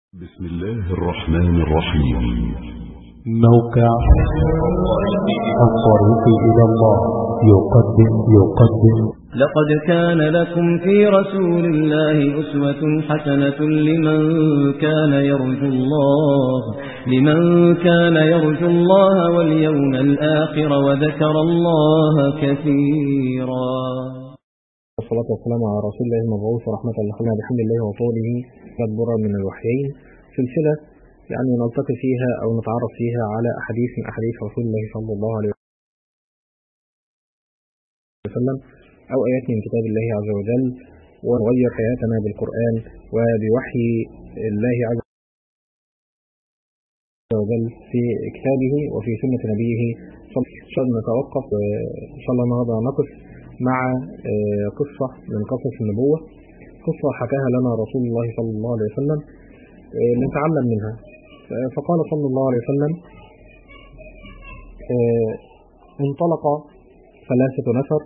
بسم الله الرحمن الرحيم موقع الطريق إلى الله يقدم يقدم لقد كان لكم في رسول الله أسوة حسنة لمن كان يرجو الله لمن كان يرجو الله واليوم الآخر وذكر الله كثيرا والصلاة والسلام على رسول الله المبعوث ورحمة الله بحمد الله وطوله مدبرا من الوحيين سلسلة يعني نلتقي فيها أو نتعرف فيها على أحاديث من أحاديث رسول الله صلى الله عليه وسلم أو آيات من كتاب الله عز وجل ونغير حياتنا بالقرآن وبوحي الله عز وجل في كتابه وفي سنة نبيه صلى الله عليه وسلم نتوقف إن شاء الله النهارده نقف مع قصة من قصص النبوة قصة حكاها لنا رسول الله صلى الله عليه وسلم نتعلم منها فقال صلى الله عليه وسلم انطلق ثلاثة نفر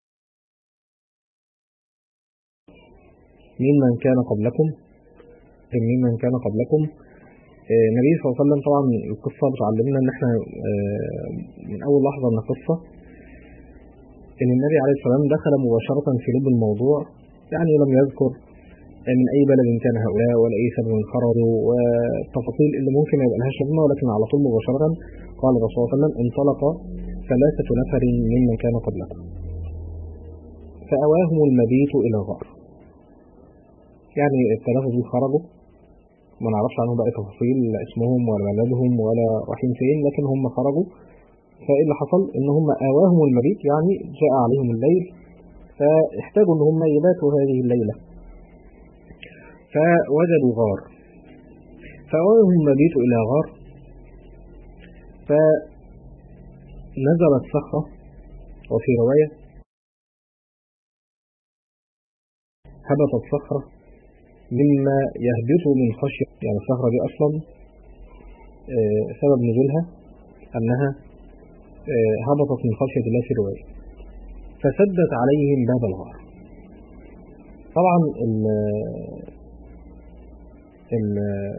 ممن كان قبلكم ممن كان قبلكم النبي صلى الله عليه وسلم طبعا القصة بتعلمنا ان احنا من اول لحظة من القصة ان النبي عليه السلام دخل مباشرة في لب الموضوع يعني لم يذكر من اي بلد كان هؤلاء ولا اي سبب خرجوا والتفاصيل اللي ممكن ما يبقى لهاش لازمه ولكن على طول مباشرة قال الرسول صلى الله عليه وسلم انطلق ثلاثة نفر ممن كان قبلكم فأواهم المبيت إلى غار يعني الثلاثة دول خرجوا ما نعرفش عنهم بقى تفاصيل اسمهم ولا بلدهم ولا رايحين فين لكن هم خرجوا فايه اللي حصل ان هم آواهم المبيت يعني جاء عليهم الليل فاحتاجوا ان هم يباتوا هذه الليلة فوجدوا غار فأواهم المبيت إلى غار فنزلت صخرة وفي رواية هبطت صخرة مما يهبط من خشية يعني الصخرة دي أصلا سبب نزولها أنها هبطت من خشية الله في رواية فسدت عليهم باب الغار طبعا ال ال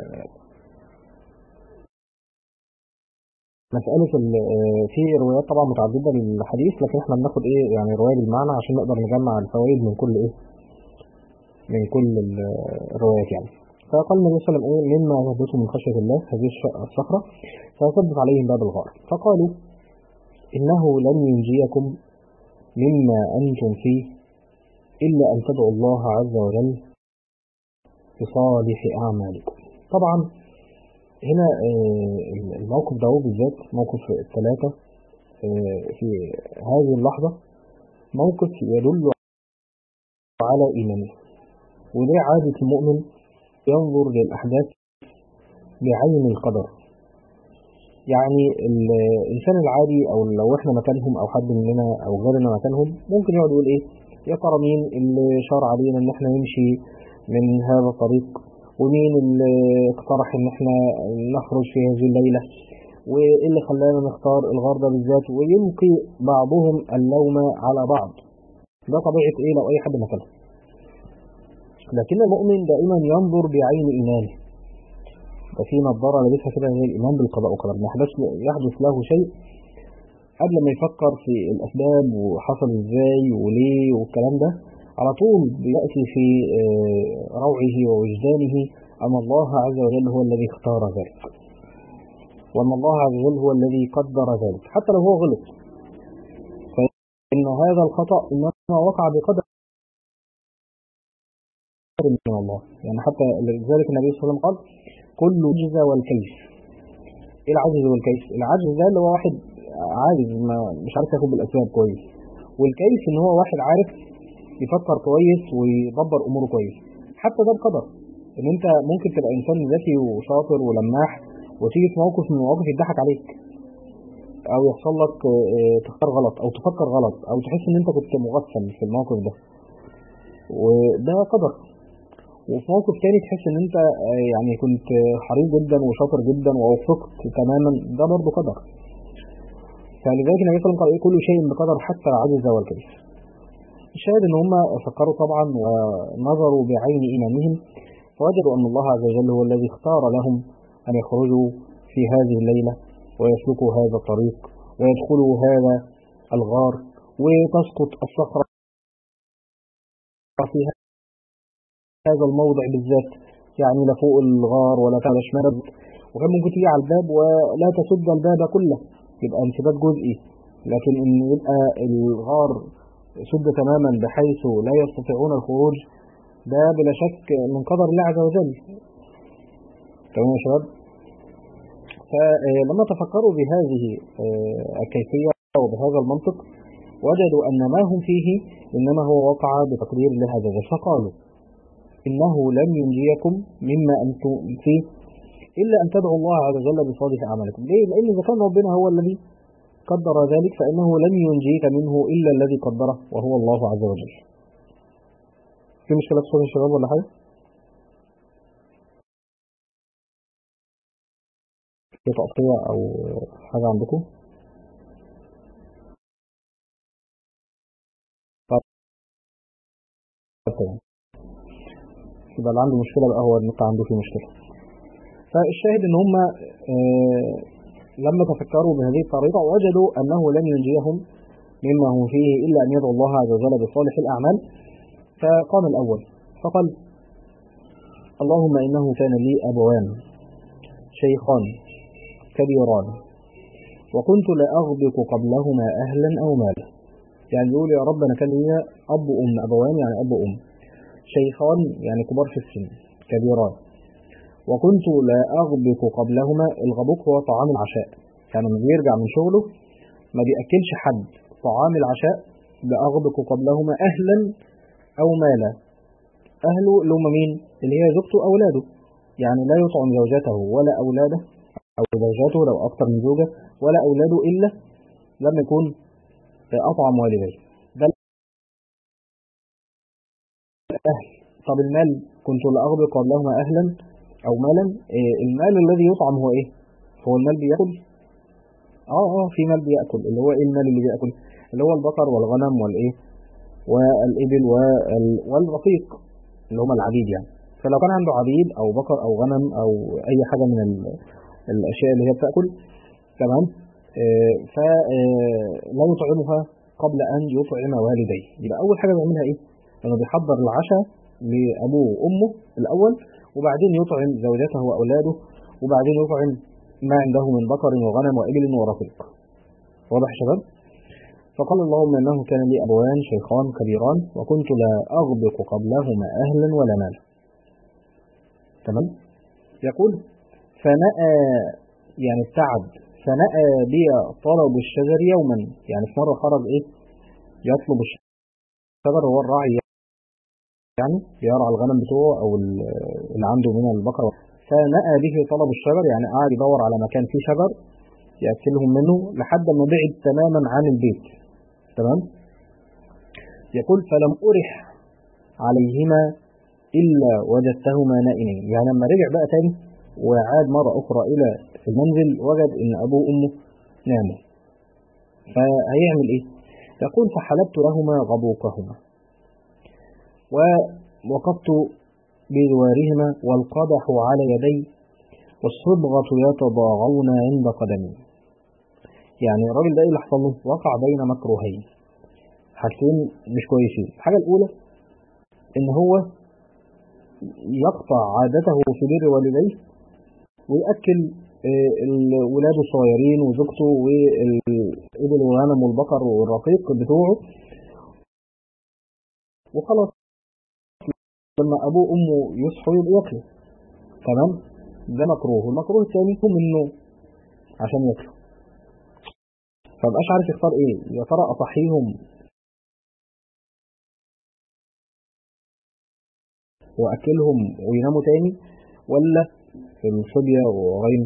مسألة في روايات طبعا متعددة للحديث لكن احنا بناخد ايه يعني رواية بالمعنى عشان نقدر نجمع الفوائد من كل ايه من كل الروايات يعني فقال النبي صلى الله عليه وسلم ايه مما يهبطوا من خشية الله هذه الصخرة فسدت عليهم باب الغار فقالوا إنه لن ينجيكم مما أنتم فيه إلا أن تدعوا الله عز وجل بصالح أعمالكم طبعا هنا الموقف ده بالذات موقف الثلاثة في هذه اللحظة موقف يدل على إيمانه ودي عادة المؤمن ينظر للأحداث بعين القدر يعني الإنسان العادي أو لو إحنا مكانهم أو حد مننا أو غيرنا مكانهم ممكن يقعد يقول إيه يا ترى مين اللي شار علينا إن إحنا نمشي من هذا الطريق ومين اللي اقترح إن إحنا نخرج في هذه الليلة وإيه اللي خلانا نختار الغار ده بالذات ويلقي بعضهم اللوم على بعض ده طبيعة إيه لو أي حد مكانه لكن المؤمن دائما ينظر بعين إيمانه ده في نظارة لابسها كده زي الإيمان بالقضاء والقدر ما يحدث يحدث له شيء قبل ما يفكر في الأسباب وحصل إزاي وليه والكلام ده على طول بيأتي في روعه ووجدانه أن الله عز وجل هو الذي اختار ذلك وأن الله عز وجل هو الذي قدر ذلك حتى لو هو غلط فإن هذا الخطأ إنما وقع بقدر من الله يعني حتى لذلك النبي صلى الله عليه وسلم قال كل عجز والكيف ايه العجز والكيف العجز ده اللي هو واحد عاجز ما مش عارف ياخد بالاسباب كويس والكيف ان هو واحد عارف يفكر كويس ويدبر اموره كويس حتى ده القدر ان انت ممكن تبقى انسان ذكي وشاطر ولماح وتيجي في موقف من المواقف يضحك عليك او يحصل لك تختار غلط او تفكر غلط او تحس ان انت كنت مغفل في الموقف ده وده قدر وفي موقف تاني تحس ان انت يعني كنت حريص جدا وشاطر جدا ووفقت تماما ده برضه قدر فلذلك النبي صلى الله عليه وسلم قال كل شيء بقدر حتى العجز والكيف الشاهد ان هم فكروا طبعا ونظروا بعين ايمانهم فوجدوا أن الله عز وجل هو الذي اختار لهم أن يخرجوا في هذه الليلة ويسلكوا هذا الطريق ويدخلوا هذا الغار وتسقط الصخرة في هذا الموضع بالذات يعني لا فوق الغار ولا على شمال وكان ممكن تيجي على الباب ولا تسد الباب كله يبقى انسداد جزئي لكن ان يبقى الغار سد تماما بحيث لا يستطيعون الخروج ده بلا شك من قدر الله عز وجل تمام يا شباب فلما تفكروا بهذه الكيفية وبهذا المنطق وجدوا أن ما هم فيه إنما هو وقع بتقدير الله عز وجل فقالوا إنه لن ينجيكم مما أنتم فيه إلا أن تدعوا الله عز وجل بصالح أعمالكم ليه؟ لأن إذا كان ربنا هو الذي قدر ذلك فإنه لن ينجيك منه إلا الذي قدره وهو الله عز وجل في مشكلة في صوت الشباب ولا حاجة؟ في تقطيع أو حاجة عندكم؟ طبعا يبقى اللي عنده مشكلة بقى هو النت عنده فيه مشكلة فالشاهد ان هم آه لما تفكروا بهذه الطريقة وجدوا انه لن ينجيهم مما هم فيه الا ان يدعو الله عز وجل بصالح الاعمال فقام الاول فقال اللهم انه كان لي ابوان شيخان كبيران وكنت لا اغبط قبلهما اهلا او مالا يعني يقول يا رب انا كان لي اب وام ابوان يعني اب وام شيخان يعني كبار في السن كبيران وكنت لا أغبط قبلهما الغبوق هو طعام العشاء يعني لما بيرجع من شغله ما بيأكلش حد طعام العشاء لا أغبط قبلهما أهلا أو مالا أهله اللي هم مين اللي هي زوجته أولاده يعني لا يطعم زوجته ولا أولاده أو زوجاته لو أكثر من زوجة ولا أولاده إلا لما يكون أطعم والديه ده الأهل طب المال كنت لأغبق قبلهما أهلا أو مالا إيه المال الذي يطعم هو إيه هو المال بيأكل آه آه في مال بيأكل اللي هو إيه المال اللي بيأكل اللي هو البقر والغنم والإيه والإبل والرقيق اللي هم العبيد يعني فلو كان عنده عبيد أو بقر أو غنم أو أي حاجة من الأشياء اللي هي بتأكل تمام إيه فلا يطعمها قبل أن يطعم والديه يبقى أول حاجة بيعملها إيه لما بيحضر العشاء لأبوه وأمه الأول وبعدين يطعم زوجته وأولاده وبعدين يطعم ما عنده من بقر وغنم وإبل ورقيق واضح شباب فقال اللهم إنه كان لي أبوان شيخان كبيران وكنت لا أغبق قبلهما أهلا ولا مالا تمام يقول فنأى يعني ابتعد فنأى بي طلب الشجر يوما يعني في مرة خرج إيه يطلب الشجر هو الراعي يعني يرعى الغنم بتوعه او اللي عنده من البقر فنأى به طلب الشجر يعني قاعد يدور على مكان فيه شجر يأكلهم منه لحد ما بعد تماما عن البيت تمام يقول فلم أرح عليهما إلا وجدتهما نائمين يعني لما رجع بقى تاني وعاد مرة أخرى إلى المنزل وجد إن أبوه وأمه ناموا فهيعمل إيه؟ يقول فحلبت لهما غبوقهما ووقفت بجوارهما والقدح على يدي والصبغة يتضاغون عند قدمي يعني الراجل ده ايه اللي حصل له؟ وقع بين مكروهين حاجتين مش كويسين الحاجة الأولى إن هو يقطع عادته في بر والديه ويأكل ولاده الصغيرين وزوجته والإبل والغنم والبقر والرقيق بتوعه وخلاص لما ابوه وامه يصحوا يبقوا ياكلوا تمام ده مكروه والمكروه الثاني هو منه عشان ياكلوا فمبقاش عارف يختار ايه يا ترى اصحيهم واكلهم ويناموا تاني ولا في الصبية وغيره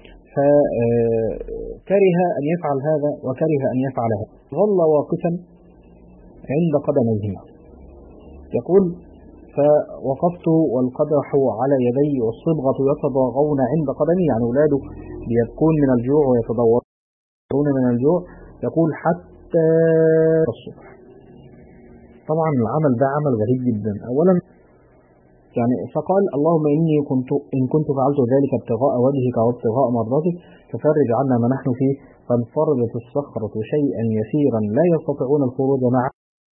فكره أن يفعل هذا وكره أن يفعل هذا ظل واقفا عند قدميهما يقول فوقفت والقدح على يدي والصبغة يتضاغون عند قدمي يعني أولاده بيبكون من الجوع ويتضورون من الجوع يقول حتى الصبح طبعا العمل ده عمل غريب جدا أولا يعني فقال اللهم إني كنت إن كنت فعلت ذلك ابتغاء وجهك وابتغاء مرضاتك ففرج عنا ما نحن فيه فانفرجت الصخرة شيئا يسيرا لا يستطيعون الخروج معه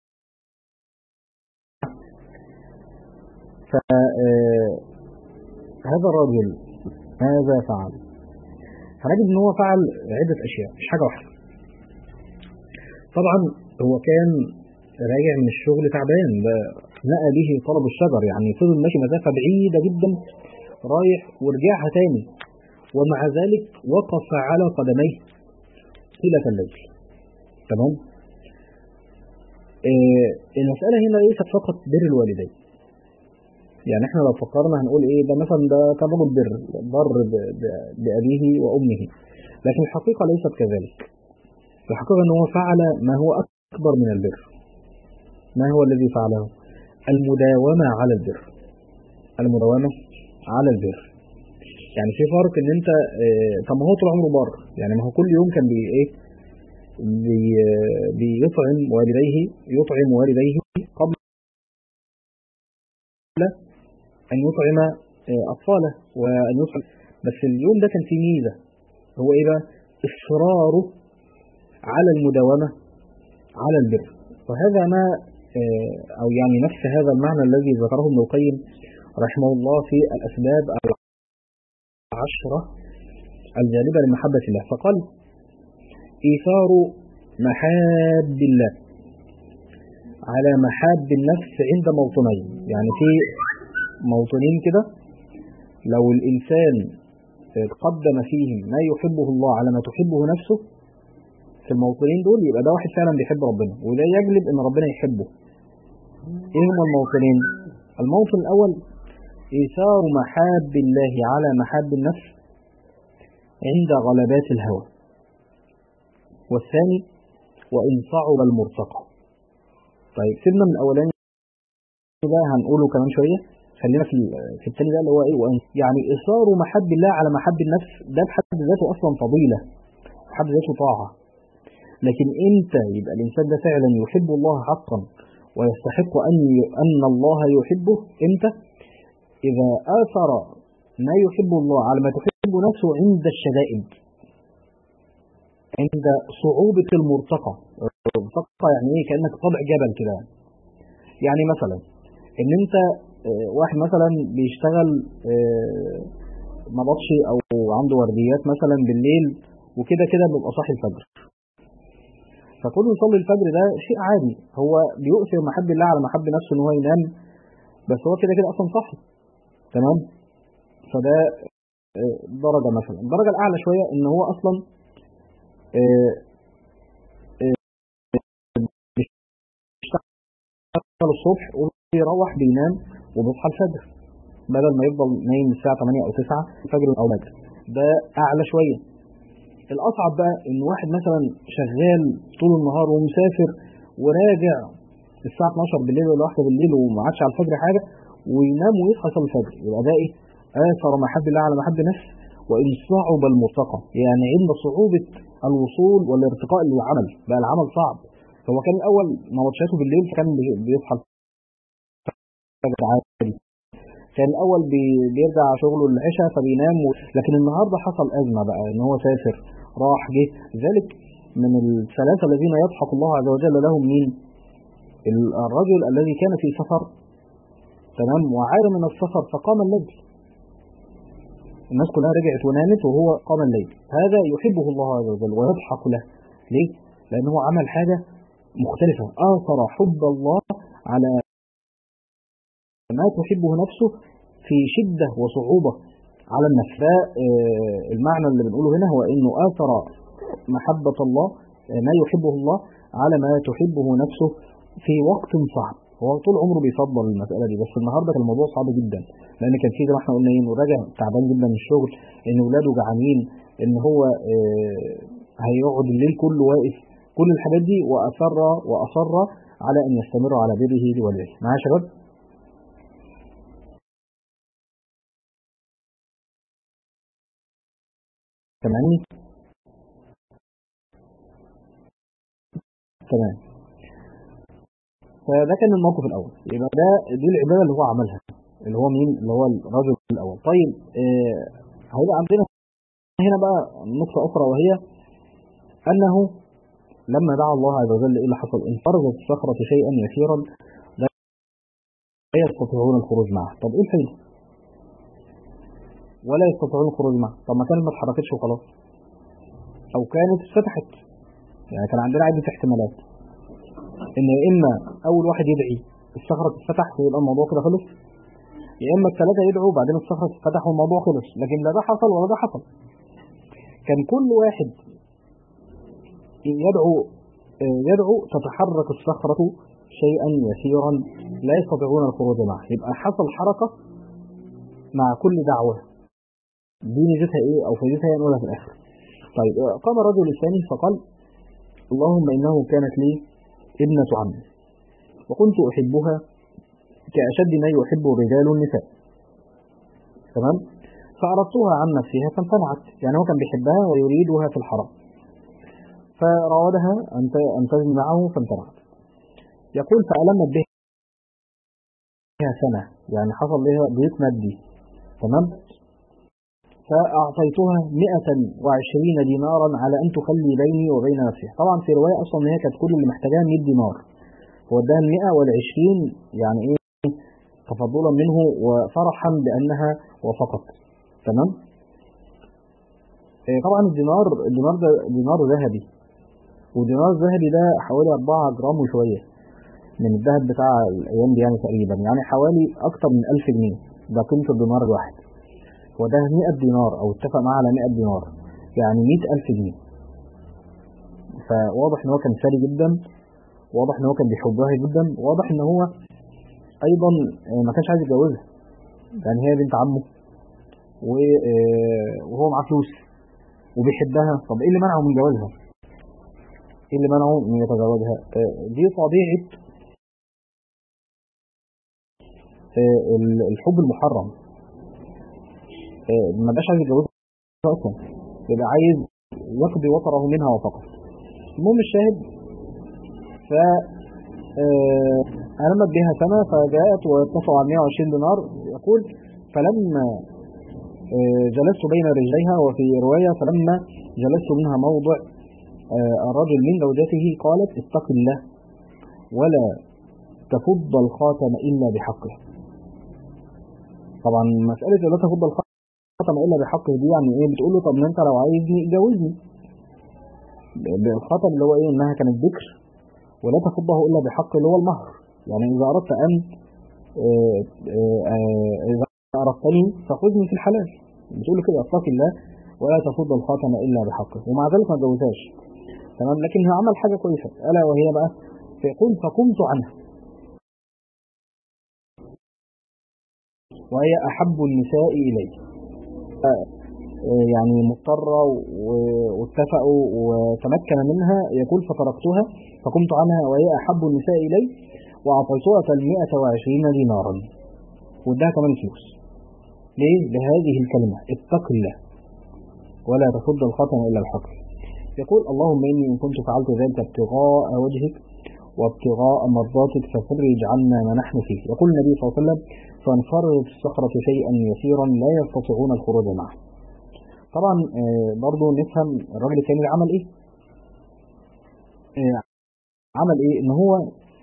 فهذا الرجل ماذا فعل هنجد ان هو فعل عدة اشياء مش حاجة واحدة طبعا هو كان راجع من الشغل تعبان نأى به طلب الشجر يعني فضل ماشي مسافة بعيدة جدا رايح ورجعها تاني ومع ذلك وقف على قدميه طيلة الليل تمام آه المسألة هنا ليست فقط بر الوالدين يعني احنا لو فكرنا هنقول ايه ده مثلا ده كان رجل بر بر بأبيه وأمه لكن الحقيقة ليست كذلك الحقيقة ان هو فعل ما هو أكبر من البر ما هو الذي فعله المداومة على البر المداومة على البر يعني في فرق ان انت اه طب ما هو طول عمره بر يعني ما هو كل يوم كان بي ايه بي بيطعم والديه يطعم والديه قبل ان يطعم اه اطفاله وان يطعم بس اليوم ده كان فيه ميزه هو ايه بقى اصراره على المداومه على البر وهذا ما أو يعني نفس هذا المعنى الذي ذكره ابن القيم رحمه الله في الأسباب العشرة الجالبة لمحبة الله فقال إيثار محاب الله على محاب النفس عند موطنين يعني في موطنين كده لو الإنسان قدم فيهم ما يحبه الله على ما تحبه نفسه في الموطنين دول يبقى ده واحد فعلا بيحب ربنا وده يجلب ان ربنا يحبه ايه هما الموطنين الموطن الاول ايثار محاب الله على محاب النفس عند غلبات الهوى والثاني وان صعب المرتقى طيب سيبنا من الاولاني ده هنقوله كمان شويه خلينا في في الثاني ده اللي هو ايه وان يعني ايثار محب الله على محب النفس ده بحد ذاته اصلا فضيله بحد ذاته طاعه لكن امتى يبقى الانسان ده فعلا يحب الله حقا ويستحق ان ان الله يحبه امتى اذا اثر ما يحب الله على ما تحب نفسه عند الشدائد عند صعوبة المرتقى المرتقى يعني ايه كأنك طبع جبل كده يعني مثلا ان انت واحد مثلا بيشتغل نبطشي او عنده ورديات مثلا بالليل وكده كده بيبقى صاحي الفجر فكون يصلي الفجر ده شيء عادي هو بيؤثر محب الله على محب نفسه ان هو ينام بس هو كده كده اصلا صاحي تمام فده درجة مثلا الدرجة الأعلى شوية إن هو أصلا بيشتغل الصبح وبيروح بينام وبيصحى الفجر بدل ما يفضل نايم الساعة 8 أو 9 الفجر أو بدر ده أعلى شوية الأصعب بقى إن واحد مثلا شغال طول النهار ومسافر وراجع الساعة 12 بالليل ولا واحدة بالليل وما عادش على الفجر حاجة وينام ويصحى يصلي الفجر يبقى ده إيه؟ آثر محب الله على محب نفس وإن صعب المرتقى يعني عند صعوبة الوصول والارتقاء للعمل بقى العمل صعب هو كان الأول نوتشاته بالليل كان بيصحى الفجر عادي كان الأول بيرجع شغله العشاء فبينام و... لكن النهاردة حصل أزمة بقى إن هو سافر راح جه ذلك من الثلاثة الذين يضحك الله عز وجل لهم مين الرجل الذي كان في سفر تمام وعاد من السفر فقام الليل الناس كلها رجعت ونامت وهو قام الليل هذا يحبه الله عز وجل ويضحك له ليه؟ لأنه عمل حاجة مختلفة آثر حب الله على ما تحبه نفسه في شدة وصعوبة على النفس المعنى اللي بنقوله هنا هو انه اثر محبة الله ما يحبه الله على ما تحبه نفسه في وقت صعب هو طول عمره بيفضل المسألة دي بس النهاردة كان الموضوع صعب جدا لان كان في زي ما احنا قلنا ايه راجع تعبان جدا من الشغل ان ولاده جعانين ان هو هيقعد الليل كله واقف كل الحاجات دي واصر واصر على ان يستمر على بره لوالديه معايا يا شباب سامعني تمام فده كان الموقف الاول يبقى ده دي العباده اللي هو عملها اللي هو مين اللي هو الرجل الاول طيب آه هيبقى عندنا هنا بقى نقطة أخرى وهي أنه لما دعا الله عز وجل إيه اللي حصل انفرزت الصخرة شيئا يسيرا لا يستطيعون الخروج معه طب إيه الحل ولا يستطيعون الخروج معه طب ما كانت ما اتحركتش وخلاص أو كانت اتفتحت يعني كان عندنا عدة احتمالات إن يا إما أول واحد يدعي الصخرة تتفتح ويبقى الموضوع كده خلص يا إما الثلاثة يدعوا بعدين الصخرة تتفتح والموضوع خلص لكن لا ده حصل ولا ده حصل كان كل واحد يدعو يدعو تتحرك الصخرة شيئا يسيرا لا يستطيعون الخروج معه يبقى حصل حركة مع كل دعوة دي ميزتها ايه او فائدتها ايه نقولها في الاخر طيب قام الرجل الثاني فقال اللهم انه كانت لي ابنة عمي وكنت احبها كأشد ما يحب الرجال النساء تمام فأردتها عن نفسها فامتنعت يعني هو كان بيحبها ويريدها في الحرام فراودها أن تزني معه فامتنعت يقول فألمت بها سنة يعني حصل لها ضيق مادي تمام فأعطيتها 120 دينارا على أن تخلي بيني وبين نفسها طبعا في رواية أصلا هي كانت كل اللي محتاجاها 100 دينار فوداها ال 100 وال 20 يعني إيه تفضلا منه وفرحا بأنها وافقت تمام إيه طبعا الدينار الدينار ده دينار ذهبي والدينار الذهبي ده حوالي 4 جرام وشويه من الذهب بتاع الايام دي يعني تقريبا يعني حوالي اكتر من 1000 جنيه ده قيمه الدينار الواحد وده 100 دينار او اتفق معاه على 100 دينار يعني 100000 جنيه فواضح ان هو كان ثري جدا واضح ان هو كان بيحبها جدا واضح ان هو ايضا ما كانش عايز يتجوزها يعني هي بنت عمه وهو معاه فلوس وبيحبها طب ايه اللي منعه من جوازها ايه اللي منعه من يتزوجها دي طبيعة الحب المحرم ما بقاش عايز يتجوزها اصلا يبقى عايز يقضي وطره منها وفقط المهم الشاهد ف ألمت بها سنة فجاءت واتفقوا على 120 دينار يقول فلما جلست بين رجليها وفي رواية فلما جلست منها موضع الرجل من زوجته قالت اتق الله ولا تفض الخاتم إلا بحقه طبعا مسألة لا تفض الخاتم إلا بحقه دي يعني إيه بتقول له طب أنت لو عايزني اتجوزني بالخاتم اللي هو إيه إنها كانت ذكر ولا تفضه إلا بحقه اللي هو المهر يعني إذا أردت أن إذا أردتني فخذني في الحلال بتقول له كده اتق الله ولا تفض الخاتم إلا بحقه ومع ذلك ما جوزهاش تمام لكن هو عمل حاجة كويسة ألا وهي بقى فيقول فقمت عنها وهي أحب النساء إلي يعني مضطرة واتفقوا وتمكن منها يقول فتركتها فقمت عنها وهي أحب النساء إلي وأعطيتها المئة وعشرين دينارا وادها كمان فلوس ليه؟ بهذه الكلمة اتق الله ولا تفض الخاتم إلا الحق يقول اللهم إني إن كنت فعلت ذلك ابتغاء وجهك وابتغاء مرضاتك ففرج عنا ما نحن فيه يقول النبي صلى الله عليه وسلم فانفرت الصخرة شيئا يسيرا لا يستطيعون الخروج معه طبعا برضو نفهم الراجل الثاني عمل ايه عمل ايه ان هو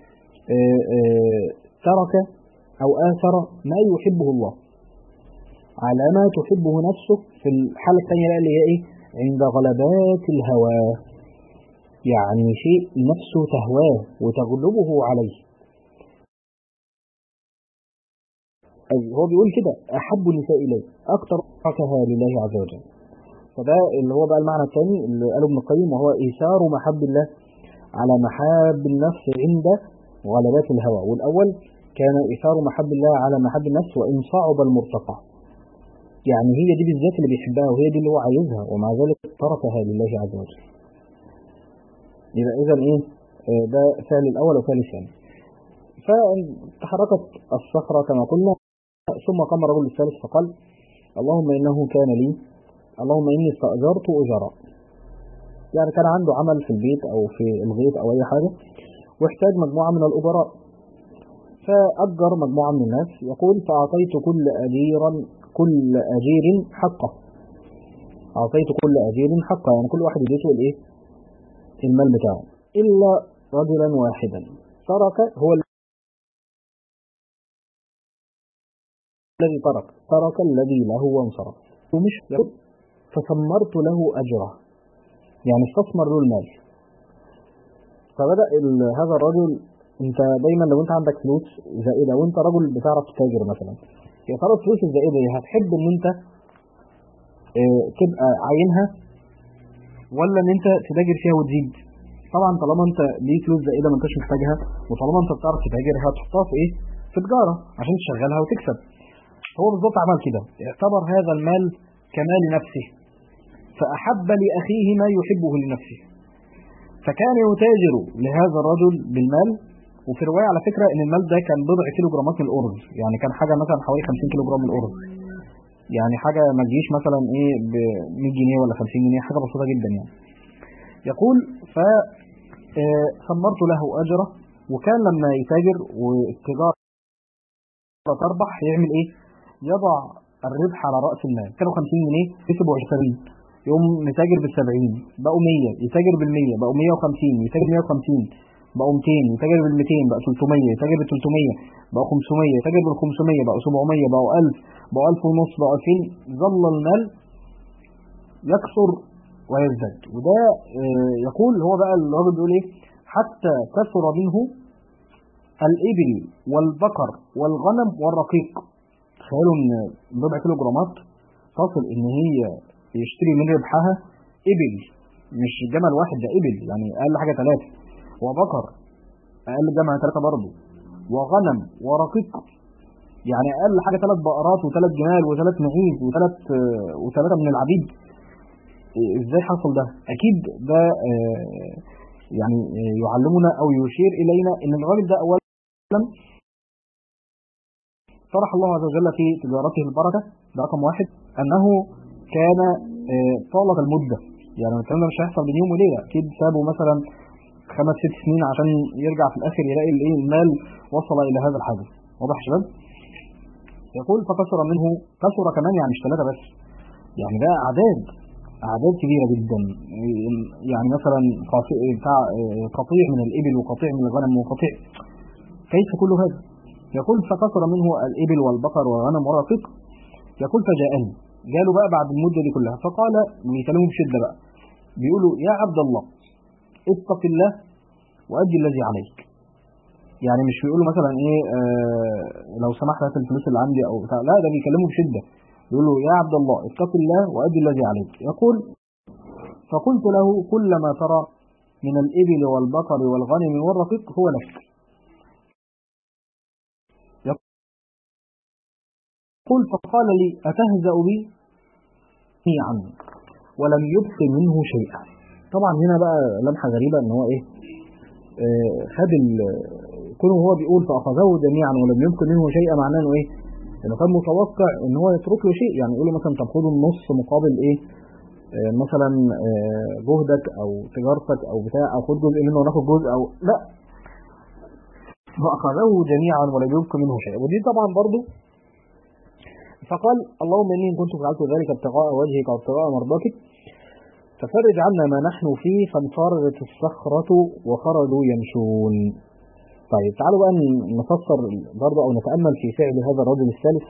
ترك او اثر ما يحبه الله على ما تحبه نفسه في الحالة الثانية بقى اللي هي ايه عند غلبات الهوى يعني شيء نفسه تهواه وتغلبه عليه أي هو بيقول كده أحب النساء إليه أكثر حكها لله عز وجل فده اللي هو بقى المعنى الثاني اللي قاله ابن القيم وهو إيثار محب الله على محاب النفس عند غلبات الهوى والأول كان إيثار محب الله على محب النفس وإن صعب المرتقى يعني هي دي بالذات اللي بيحبها وهي دي اللي هو عايزها ومع ذلك تركها لله عز وجل يبقى إذا إيه ده فعل الأول وفعل الثاني فتحركت الصخرة كما قلنا ثم قام الرجل الثالث فقال اللهم إنه كان لي اللهم إني استأجرت أجراء يعني كان عنده عمل في البيت أو في الغيط أو أي حاجة واحتاج مجموعة من الأجراء فأجر مجموعة من الناس يقول فأعطيت كل أجيرا كل أجير حقه أعطيت كل أجير حقه يعني كل واحد يديته الإيه المال بتاعه إلا رجلا واحدا ترك هو الذي ترك ترك الذي له وانصرف ومش فثمرت له أجره يعني استثمر له المال فبدأ هذا الرجل انت دايما لو انت عندك فلوس زائدة وانت رجل بتعرف تتاجر مثلا يا ترى الفلوس الزائدة دي هتحب ان انت اه تبقى عاينها ولا ان انت تتاجر فيها وتزيد طبعا طالما انت ليه فلوس زائدة ما انتش محتاجها وطالما انت بتعرف تتاجر هتحطها في ايه في تجارة عشان تشغلها وتكسب هو بالظبط عمل كده اعتبر هذا المال كمال نفسه فأحب لأخيه ما يحبه لنفسه فكان يتاجر لهذا الرجل بالمال وفي رواية على فكرة ان المال ده كان بضع كيلو جرامات من الأرز يعني كان حاجة مثلا حوالي 50 كيلو جرام من الأرز يعني حاجة ما تجيش مثلا ايه ب 100 جنيه ولا 50 جنيه حاجة بسيطة جدا يعني يقول ف ثمرت له أجره وكان لما يتاجر والتجارة تربح يعمل ايه يضع الربح على رأس المال كانوا 50 جنيه كسبوا 20 يقوم متاجر بال 70 بقوا 100 يتاجر بال 100 بقوا 150 يتاجر 150 بقوا 200 يتاجر بال 200 بقى 300 يتاجر بال 300 بقوا 500 يتاجر بال 500 بقوا 700 بقوا 1000 بقوا 1000 ونص بقوا 2000 ظل المال يكثر ويزداد وده يقول هو بقى الراجل بيقول ايه حتى كثر منه الإبل والبقر والغنم والرقيق تخيلوا ان ربع كيلو جرامات تصل ان هي يشتري من ربحها إبل مش جمل واحد ده إبل يعني أقل حاجة ثلاثة وبقر أقل جمع ثلاثة برضه وغنم ورقيق يعني أقل حاجة ثلاث بقرات وثلاث جمال وثلاث معيز وثلاث وثلاثة من العبيد ازاي حصل ده اكيد ده يعني يعلمنا او يشير الينا ان الراجل ده اولا طرح الله عز وجل في تجارته البركة ده رقم واحد انه كان طالت المدة يعني الكلام ده مش هيحصل بين يوم وليلة اكيد سابوا مثلا خمس ست سنين عشان يرجع في الاخر يلاقي الايه المال وصل الى هذا الحجم واضح يا شباب يقول فكسر منه كسر كمان يعني مش ثلاثة بس يعني ده اعداد اعداد كبيرة جدا يعني مثلا بتاع قطيع من الابل وقطيع من الغنم وقطيع كيف كل هذا يقول فكسر منه الابل والبقر والغنم والرقيق يقول فجاءني جاله بقى بعد المدة دي كلها فقال بيكلمه بشدة بقى بيقولوا يا عبد الله اتق الله وأدي الذي عليك يعني مش بيقولوا مثلا ايه آه لو سمحت هات الفلوس اللي عندي او بتاع لا ده بيكلمه بشدة يقول له يا عبد الله اتق الله وأدي الذي عليك يقول فقلت له كل ما ترى من الإبل والبقر والغنم والرقيق هو لك يقول فقال لي أتهزأ بي عني ولم يبق منه شيئا طبعا هنا بقى لمحة غريبة ان هو ايه آه خد كونه هو بيقول فأخذه جميعا ولم يبق منه شيئا معناه انه ايه انه كان متوقع ان هو يترك له شيء يعني يقول له مثلا طب خده النص مقابل ايه آه مثلا آه جهدك او تجارتك او بتاع او خد جزء منه وناخد جزء او لا فأخذه جميعا ولم يبق منه شيء ودي طبعا برضو فقال اللهم إني إن كنت فعلت ذلك ابتغاء وجهك وابتغاء مرضاتك ففرج عنا ما نحن فيه فانفرجت الصخرة وخرجوا يمشون طيب تعالوا بقى نفسر برضه أو نتأمل في فعل هذا الرجل الثالث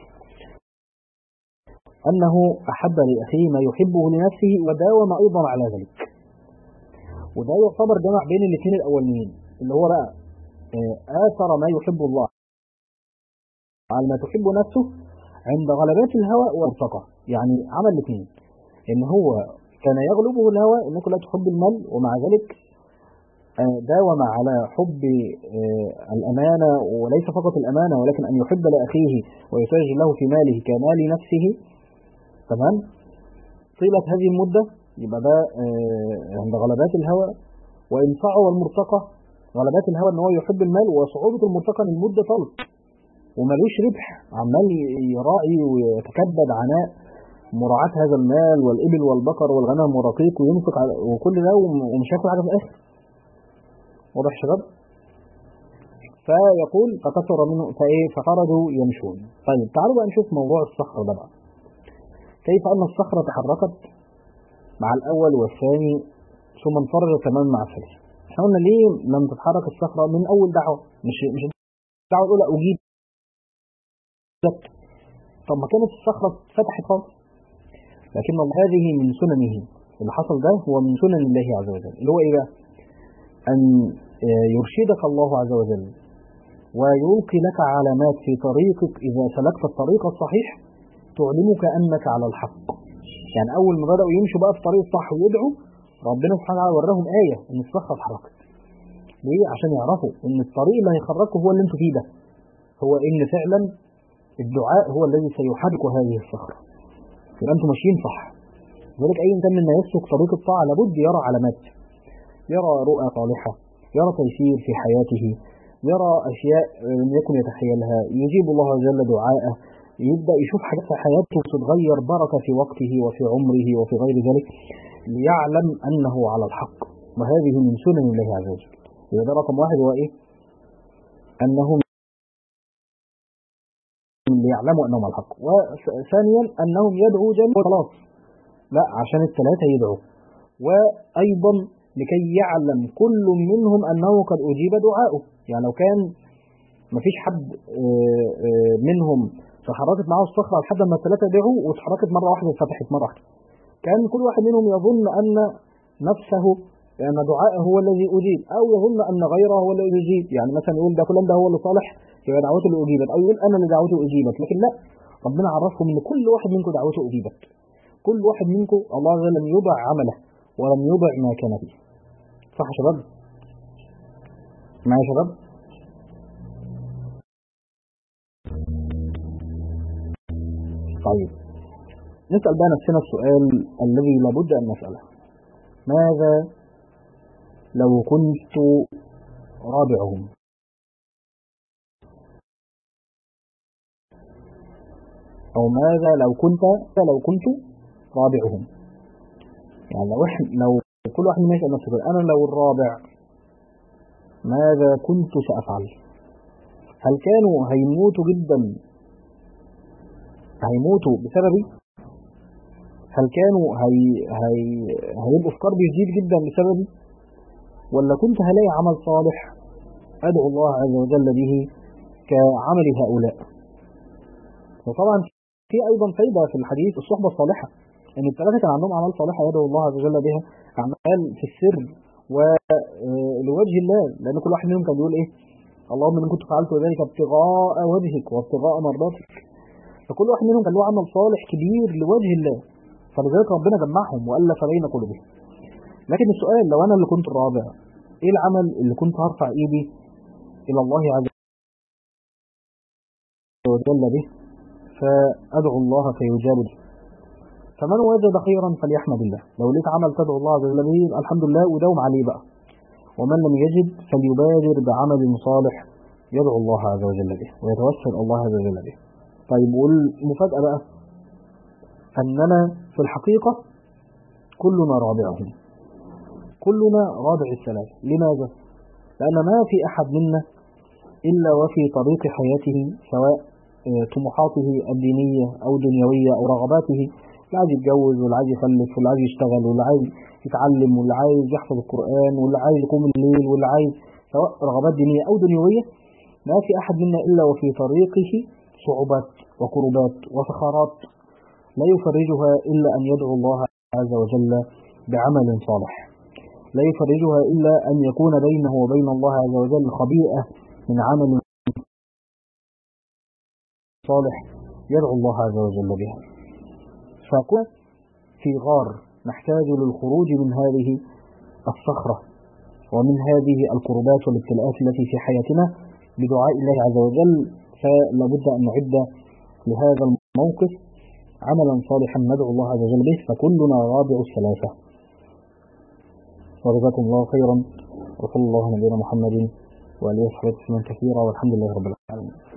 أنه أحب لأخيه ما يحبه لنفسه وداوم أيضا على ذلك وده يعتبر جمع بين الاثنين الأولين اللي هو بقى آثر ما يحب الله على ما تحب نفسه عند غلبات الهوى والارتقى يعني عمل الاثنين ان هو كان يغلبه الهوى انك لا تحب المال ومع ذلك داوم على حب الأمانة وليس فقط الأمانة ولكن أن يحب لأخيه ويسجل له في ماله كمال نفسه تمام طيلة هذه المدة يبقى ده عند غلبات الهوى وإن صعب المرتقى غلبات الهوى ان هو يحب المال وصعوبة المرتقى ان المدة طلق وملوش ربح عمال يراعي ويتكبد عناء مراعاة هذا المال والإبل والبقر والغنم والرقيق وينفق على وكل ده ومش هياكل حاجة في الآخر واضح شباب ف فيقول فكثر منه فايه فخرجوا يمشون طيب تعالوا بقى نشوف موضوع الصخر ده بقى كيف ان الصخرة تحركت مع الاول والثاني ثم انفرجت تماما مع الثالث احنا قلنا ليه لم تتحرك الصخرة من اول دعوة مش مش الدعوة الاولى اجيب طب ما كانت الصخرة فتحت خالص لكن الله هذه من سننه اللي حصل ده هو من سنن الله عز وجل اللي هو ايه بقى ان يرشدك الله عز وجل ويلقي لك علامات في طريقك إذا سلكت الطريق الصحيح تعلمك أنك على الحق يعني أول ما بدأوا يمشوا بقى في الطريق الصح ويدعوا ربنا سبحانه وتعالى وراهم آية إن الصخرة اتحركت ليه؟ عشان يعرفوا إن الطريق اللي هيخرجكم هو اللي انتوا فيه ده هو إن فعلا الدعاء هو الذي سيحرك هذه الصخرة يبقى انتوا ماشيين صح ذلك أي إنسان مما يسلك طريق الطاعة لابد يرى علامات يرى رؤى صالحة يرى تيسير في حياته يرى أشياء لم يكن يتخيلها يجيب الله عز وجل دعاءه يبدأ يشوف حاجات في حياته تتغير بركة في وقته وفي عمره وفي غير ذلك ليعلم أنه على الحق وهذه من سنن الله عز وجل إذا ده رقم واحد هو إيه أنهم ليعلموا أنهم على الحق وثانيا أنهم يدعوا جميعا خلاص لا عشان الثلاثة يدعوا وأيضا لكي يعلم كل منهم أنه قد أجيب دعاؤه يعني لو كان مفيش حد منهم تحركت معه الصخرة لحد ما الثلاثة دعوا واتحركت مرة واحدة واتفتحت مرة واحدة كان كل واحد منهم يظن أن نفسه أن دعاءه هو الذي أجيب أو يظن أن غيره هو الذي يجيب يعني مثلا يقول ده فلان ده هو اللي صالح يبقى دعوته اللي أجيبت أو يقول أنا اللي دعوته أجيبت لكن لا ربنا عرفكم أن كل واحد منكم دعوته أجيبت كل واحد منكم الله عز وجل لم يضع عمله ولم يضع ما كان فيه صح يا شباب معايا يا شباب طيب نسأل بقى نفسنا السؤال الذي لابد أن نسأله ماذا لو كنت رابعهم أو ماذا لو كنت لو كنت رابعهم يعني لو إحنا لو كل واحد منا يسأل نفسه أنا لو الرابع ماذا كنت سأفعل هل كانوا هيموتوا جدا هيموتوا بسببي هل كانوا هي هي هيبقوا في كرب شديد جدا بسببي ولا كنت هلاقي عمل صالح أدعو الله عز وجل به كعمل هؤلاء وطبعا في أيضا فايدة في الحديث الصحبة الصالحة ان الثلاثه كان عندهم اعمال صالحه يدعو الله عز وجل بها اعمال في السر ولوجه الله لان كل واحد منهم كان بيقول ايه اللهم ان كنت فعلت ذلك ابتغاء وجهك وابتغاء مرضاتك فكل واحد منهم كان له عمل صالح كبير لوجه الله فلذلك ربنا جمعهم والف بين قلوبهم لكن السؤال لو انا اللي كنت الرابع ايه العمل اللي كنت هرفع ايدي الى الله عز وجل به فادعو الله فيجاب به فمن وجد خيرا فليحمد الله لو لقيت عمل تدعو الله عز وجل به الحمد لله وداوم عليه بقى ومن لم يجد فليبادر بعمل صالح يدعو الله عز وجل به ويتوسل الله عز وجل به طيب والمفاجأة بقى أننا في الحقيقة كلنا رابعهم كلنا رابع الثلاثة لماذا؟ لأن ما في أحد منا إلا وفي طريق حياته سواء طموحاته الدينية أو دنيوية أو رغباته اللي عايز يتجوز واللي عايز يخلف واللي عايز يشتغل واللي عايز يتعلم واللي عايز يحفظ القرآن واللي عايز يقوم الليل واللي عايز سواء رغبات دينية أو دنيوية ما في أحد منا إلا وفي طريقه صعوبات وكربات وفخارات لا يفرجها إلا أن يدعو الله عز وجل بعمل صالح لا يفرجها إلا أن يكون بينه وبين الله عز وجل خبيئة من عمل صالح يدعو الله عز وجل بها فكنا في غار نحتاج للخروج من هذه الصخرة ومن هذه الكربات والابتلاءات التي في حياتنا بدعاء الله عز وجل فلا بد أن نعد لهذا الموقف عملا صالحا ندعو الله عز وجل به فكلنا رابع الثلاثة وجزاكم الله خيرا وصلى الله على نبينا محمد وآله وصحبه وسلم كثيرا والحمد لله رب العالمين